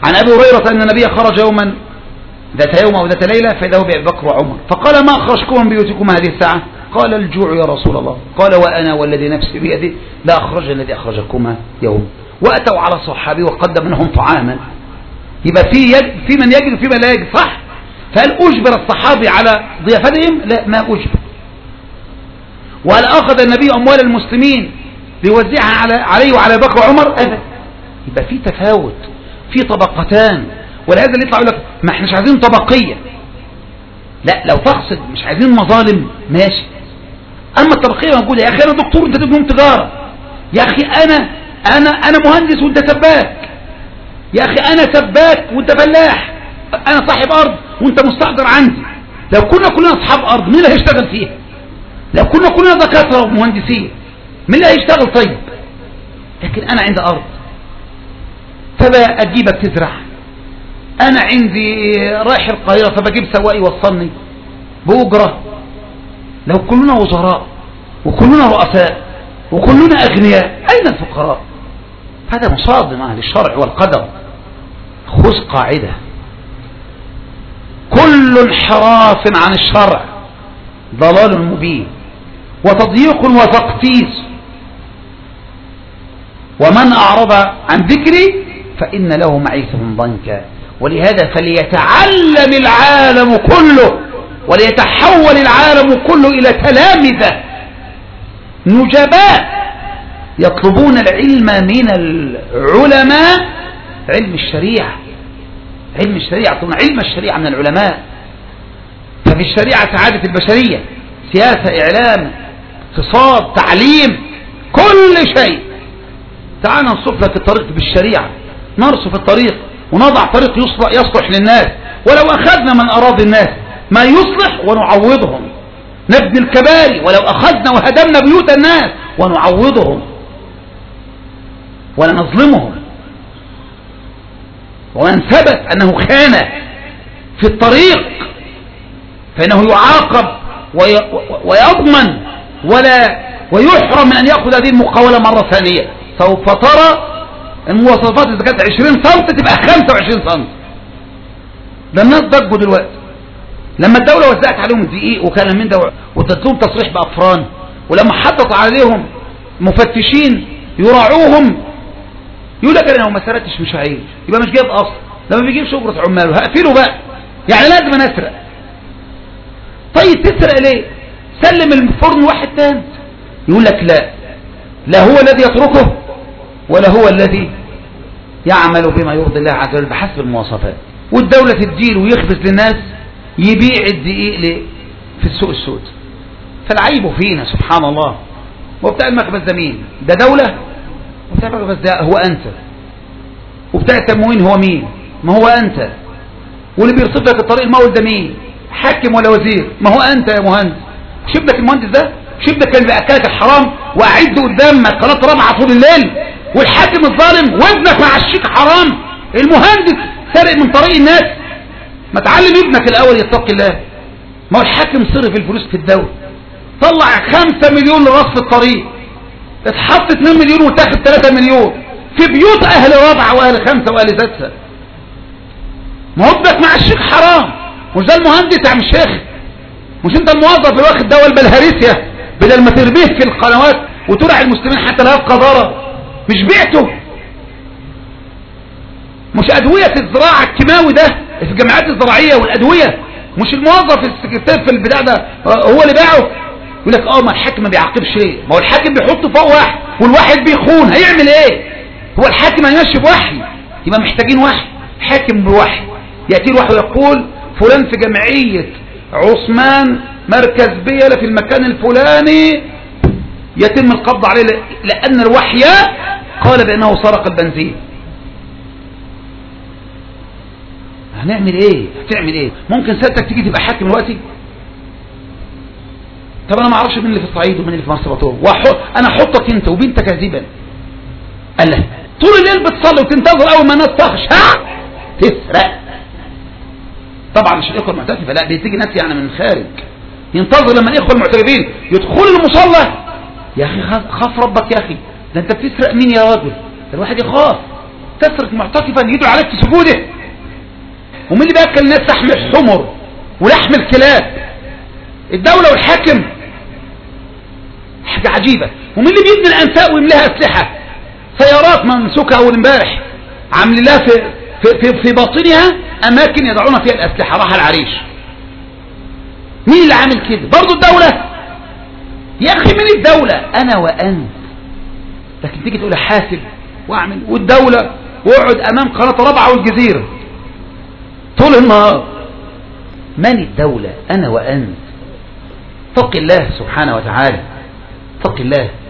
عن أبي هريرة أن النبي خرج يوما ذات يوم أو ذات ليلة فإذا هو بأبي بكر وعمر فقال ما أخرجكم من بيوتكم هذه الساعة قال الجوع يا رسول الله قال وأنا والذي نفسي بيده لا أخرج الذي أخرجكما يوم وأتوا على صحابي وقدم لهم طعاما يبقى في يد في من يجد وفي من لا يجد صح فهل أجبر الصحابي على ضيافتهم لا ما أجبر وهل أخذ النبي أموال المسلمين ليوزعها على عليه وعلى بكر وعمر أبدا يبقى في تفاوت في طبقتان ولهذا اللي يطلع يقول لك ما احناش عايزين طبقية لا لو تقصد مش عايزين مظالم ماشي اما الطبقية موجودة يا اخي انا دكتور انت دبلوم تجارة يا اخي انا انا انا مهندس وانت سباك يا اخي انا سباك وانت فلاح انا صاحب ارض وانت مستأجر عندي لو كنا كلنا اصحاب ارض مين اللي هيشتغل فيها لو كنا كلنا دكاترة ومهندسين مين اللي هيشتغل طيب لكن انا عندي ارض فبجيبك تزرع انا عندي رايح القاهرة فبجيب سواق يوصلني بأجرة لو كلنا وزراء وكلنا رؤساء وكلنا أغنياء أين الفقراء هذا مصادم أهل الشرع والقدر خذ قاعدة كل انحراف عن الشرع ضلال مبين وتضييق وتقتيس ومن أعرض عن ذكري فإن له معيشة ضنكا ولهذا فليتعلم العالم كله وليتحول العالم كله إلى تلامذة نجباء يطلبون العلم من العلماء علم الشريعة علم الشريعة طبعا علم الشريعة من العلماء ففي الشريعة سعادة البشرية سياسة إعلام اقتصاد تعليم كل شيء تعال نصف لك الطريق بالشريعة نرصف الطريق ونضع طريق يصلح, يصلح للناس ولو أخذنا من أراضي الناس ما يصلح ونعوضهم نبني الكباري ولو أخذنا وهدمنا بيوت الناس ونعوضهم ولا نظلمهم ومن ثبت أنه خان في الطريق فإنه يعاقب ويضمن ولا ويحرم من أن يأخذ هذه المقاولة مرة ثانية سوف ترى المواصفات إذا كانت 20 سم تبقى 25 سم ده الناس ضجوا دلوقتي لما الدولة وزعت عليهم دقيق وكان من ده وتدلهم تصريح بأفران ولما حطت عليهم مفتشين يراعوهم يقول لك انا لو ما سرقتش مش هعيش يبقى مش جايب اصل لما بيجيب شجرة عماله هقفله بقى يعني لازم انا اسرق طيب تسرق ليه سلم الفرن واحد تاني يقول لك لا لا هو الذي يتركه ولا هو الذي يعمل بما يرضي الله عز وجل بحسب المواصفات والدولة تديله ويخبز للناس يبيع الدقيق في السوق السود فالعيب فينا سبحان الله وبتاع المخبز ده مين ده دولة وبتاع المخبز ده هو أنت وبتاع التموين هو مين ما هو أنت واللي بيرصف لك الطريق المول ده مين حاكم ولا وزير ما هو أنت يا مهندس مش ابنك المهندس ده مش ابنك كان بأكلك الحرام وأعد قدامك قناة رابعة طول الليل والحاكم الظالم وابنك مع الشيك حرام المهندس سرق من طريق الناس ما تعلم ابنك الأول يتقي الله ما هو الحاكم صرف الفلوس في الدولة طلع خمسة مليون لرصف الطريق اتحط 2 مليون وتاخد 3 مليون في بيوت اهل رابعة واهل خمسة واهل سادسة ما هو ابنك مع الشيخ حرام مش ده المهندس يا عم الشيخ مش انت الموظف اللي واخد دواء البلهارسيا بدل ما ترميه في القنوات وترع المسلمين حتى لا يبقى ضرر مش بعته مش أدوية الزراعة الكيماوي ده في الجامعات الزراعية والأدوية مش الموظف السكرتير في البتاع ده هو اللي باعه يقول لك اه ما الحاكم ما بيعاقبش ليه ما هو الحاكم بيحط فوق واحد والواحد بيخون هيعمل ايه هو الحاكم هيمشي بوحي يبقى محتاجين وحي حاكم بوحي يأتي الوحي ويقول فلان في جمعية عثمان مركز بيلة في المكان الفلاني يتم القبض عليه لأن الوحي قال بأنه سرق البنزين هنعمل ايه هتعمل ايه ممكن سيادتك تيجي تبقى حاكم دلوقتي طب انا ما اعرفش مين اللي في الصعيد ومين اللي في مرسى مطروح واحط انا احطك انت وبنتك كاذبا قال له طول الليل بتصلي وتنتظر اول ما الناس تخش ها تسرق طبعا مش الاخوه المعترفه لا بتيجي ناس يعني من الخارج ينتظر لما الاخوه المعترفين يدخلوا المصلى يا اخي خاف ربك يا اخي ده انت بتسرق مين يا راجل الواحد يخاف تسرق معتكفا يدعو عليك في سجوده ومين اللي بياكل الناس لحم الحمر ولحم الكلاب الدولة والحاكم حاجة عجيبة ومين اللي بيبني الأنفاق ويملاها أسلحة سيارات ممسوكة أول امبارح عامل لها في, في, في, في باطنها أماكن يضعون فيها الأسلحة راح العريش مين اللي عامل كده برضو الدولة يا أخي مين الدولة أنا وأنت لكن تيجي تقول حاسب واعمل والدولة واقعد أمام قناة رابعة والجزيرة طول النهار من الدولة أنا وأنت اتق الله سبحانه وتعالى اتق الله